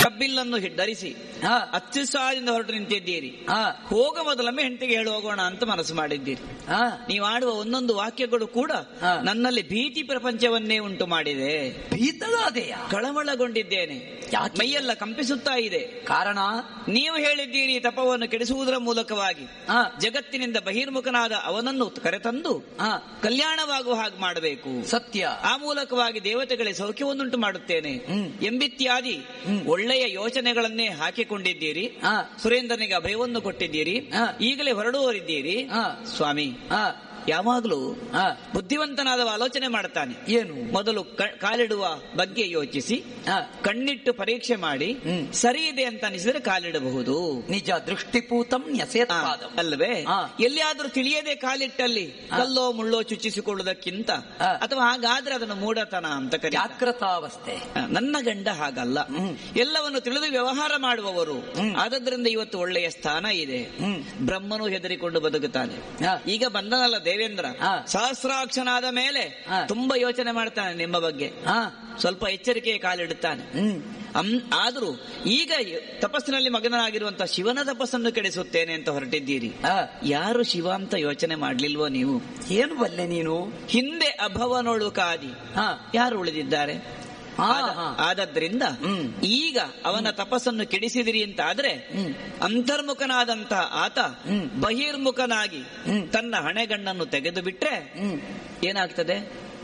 ಕಬ್ಬಿಲ್ಲನ್ನು ಹಿ- ಧರಿಸಿ ಹಾ ಅತ್ಯುತ್ಸಾಹದಿಂದ ಹೊರಟು ನಿಂತಿದ್ದೀರಿ ಹಾ ಹೋಗ ಮೊದಲೊಮ್ಮೆ ಹೆಂಡತಿಗೆ ಹೇಳಿ ಹೋಗೋಣ ಅಂತ ಮನಸ್ಸು ಮಾಡಿದ್ದೀರಿ ಹಾ ನೀವು ಆಡುವ ಒಂದೊಂದು ವಾಕ್ಯಗಳು ಕೂಡ ಹಾ. ನನ್ನಲ್ಲಿ ಭೀತಿ ಪ್ರಪಂಚವನ್ನೇ ಉಂಟು ಮಾಡಿದೆ ಭೀತಳಾದೆಯ ಕಳವಳಗೊಂಡಿದ್ದೇನೆ ಯಾಕೆ? ಮೈಯೆಲ್ಲ ಕಂಪಿಸುತ್ತಾ ಇದೆ ಕಾರಣ ನೀವು ಹೇಳಿದ್ದೀರಿ ತಪವನ್ನು ಕೆಡಿಸುವುದರ ಮೂಲಕವಾಗಿ ಹಾ ಜಗತ್ತಿನಿಂದ ಬಹಿರ್ಮುಖನಾದ ಅವನನ್ನು ಕರೆತಂದು ಹಾ ಕಲ್ಯಾಣವಾಗುವ ಹಾಗೆ ಮಾಡಬೇಕು ಸತ್ಯ ಆ ಮೂಲಕವಾಗಿ ದೇವತೆಗಳಿಗೆ ಸೌಖ್ಯವನ್ನುಂಟು ಮಾಡುತ್ತೇನೆ ಹ್ಮ್. ಎಂಬಿತ್ಯಾದಿ ಹ್ಮ್. ಒಳ್ಳೆಯ ಯೋಚನೆಗಳನ್ನೇ ಹಾಕಿಕೊಂಡಿದ್ದೀರಿ ಹಾ ಸುರೇಂದ್ರನಿಗೆ ಅಭಯವನ್ನು ಕೊಟ್ಟಿದ್ದೀರಿ ಹಾ. ಈಗಲೇ ಹೊರಡುವರಿದ್ದೀರಿ ಹಾ ಸ್ವಾಮಿ ಹಾ ಯಾವಾಗಲೂ ಹಾ ಬುದ್ಧಿವಂತನಾದವ ಆಲೋಚನೆ ಮಾಡ್ತಾನೆ ಏನು ಮೊದಲು ಕ- ಕಾಲಿಡುವ ಬಗ್ಗೆ ಯೋಚಿಸಿ ಹಾ ಕಣ್ಣಿಟ್ಟು ಪರೀಕ್ಷೆ ಮಾಡಿ ಹ್ಮ್. ಸರಿ ಇದೆ ಅಂತ ಅನಿಸಿದ್ರೆ ಕಾಲಿಡಬಹುದು ನಿಜ ದೃಷ್ಟಿಪೂತಂ ನ್ಯಸೇತ್ ಆ, ಪಾದಂ. ಅಲ್ವೇ ಹಾ. ಎಲ್ಲಿಯಾದ್ರೂ ತಿಳಿಯದೆ ಕಾಲಿಟ್ಟಲ್ಲಿ ಹಾ. ಕಲ್ಲೋ ಮುಳ್ಳೋ ಚುಚ್ಚಿಸಿಕೊಳ್ಳುವುದಕ್ಕಿಂತ ಹಾ. ಅಥವಾ ಹಾಗಾದ್ರೆ ಅದನ್ನು ಮೂಢತನ ಅಂತ ಕರೀತಾರೆ ಜಾಗೃತಾವಸ್ಥೆ ಆ, ನನ್ನ ಗಂಡ ಹಾಗಲ್ಲ ಹ್ಮ್. ಎಲ್ಲವನ್ನು ತಿಳಿದು ವ್ಯವಹಾರ ಮಾಡುವವರು ಹ್ಮ್. ಆದದ್ರಿಂದ ಇವತ್ತು ಒಳ್ಳೆಯ ಸ್ಥಾನ ಇದೆ ಹ್ಮ್ ಬ್ರಹ್ಮನು ಹೆದರಿಕೊಂಡು ಬದುಕುತ್ತಾನೆ ಹಾ. ಈಗ ಬಂದನಲ್ಲ ದೇವೇಂದ್ರ ಹಾ. ಸಹಸ್ರಾಕ್ಷನಾದ ಮೇಲೆ ಹಾ. ತುಂಬಾ ಯೋಚನೆ ಮಾಡ್ತಾನೆ ನಿಮ್ಮ ಬಗ್ಗೆ ಹಾ ಸ್ವಲ್ಪ ಎಚ್ಚರಿಕೆಯ ಕಾಲಿಡುತ್ತಾನೆ ಹ್ಮ್ ಅಂ- ಆದರೂ ಈಗ ತಪಸ್ಸಿನಲ್ಲಿ ಮಗನಾಗಿರುವಂತಹ ಶಿವನ ತಪಸ್ಸನ್ನು ಕೆಡಿಸುತ್ತೇನೆ ಅಂತ ಹೊರಟಿದ್ದೀರಿ ಹಾ ಯಾರು ಶಿವ ಅಂತ ಯೋಚನೆ ಮಾಡ್ಲಿಲ್ವೋ ನೀವು ಏನು ಬಲ್ಲೆ ನೀನು ಹಿಂದೆ ಅಭವನೊಳು ಕಾದಿ ಹಾ ಯಾರು ಉಳಿದಿದ್ದಾರೆ ಹಾ, ಆದ- ಹಾ. ಆದದ್ರಿಂದ ಹ್ಮ್. ಈಗ ಅವನ ತಪಸ್ಸನ್ನು ಕೆಡಿಸಿದಿರಿ ಅಂತ ಆದ್ರೆ ಹ್ಮ್. ಅಂತರ್ಮುಖನಾದಂತಹ ಆತ ಹ್ಮ್. ಬಹಿರ್ಮುಖನಾಗಿ ಹ್ಮ್. ತನ್ನ ಹಣೆಗಣ್ಣನ್ನು ತೆಗೆದು ಬಿಟ್ರೆ ಹ್ಮ್ ಏನಾಗ್ತದೆ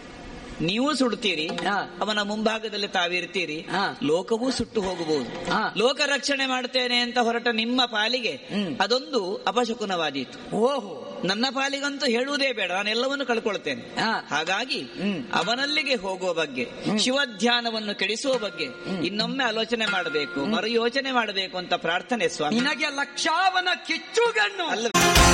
ನೀವು ಸುಡ್ತೀರಿ ಹಾ. ಅವನ ಮುಂಭಾಗದಲ್ಲಿ ತಾವಿರ್ತೀರಿ ಹಾ. ಲೋಕವೂ ಸುಟ್ಟು ಹೋಗಬಹುದು ಹಾ. ಲೋಕ ರಕ್ಷಣೆ ಮಾಡ್ತೇನೆ ಅಂತ ಹೊರಟ ನಿಮ್ಮ ಪಾಲಿಗೆ ಹ್ಮ್. ಅದೊಂದು ಅಪಶಕುನವಾದೀತು ಓಹೋ ನನ್ನ ಪಾಲಿಗಂತೂ ಹೇಳುವುದೇ ಬೇಡ ನಾನು ಎಲ್ಲವನ್ನು ಕಳ್ಕೊಳ್ತೇನೆ ಹಾ. ಹಾಗಾಗಿ ಹ್ಮ್. ಅವನಲ್ಲಿಗೆ ಹೋಗುವ ಬಗ್ಗೆ ಹ್ಮ್. ಶಿವಧ್ಯಾನವನ್ನು ಕೆಡಿಸುವ ಬಗ್ಗೆ ಇನ್ನೊಮ್ಮೆ ಆಲೋಚನೆ ಮಾಡಬೇಕು ಮರು ಯೋಚನೆ ಮಾಡಬೇಕು ಅಂತ ಪ್ರಾರ್ಥನೆ ಸ್ವಾಮಿ ನಿನಗೆ ಲಕ್ಷಾವನ ಕಿಚ್ಚುಗಣ್ಣು ಅಲ್ಲ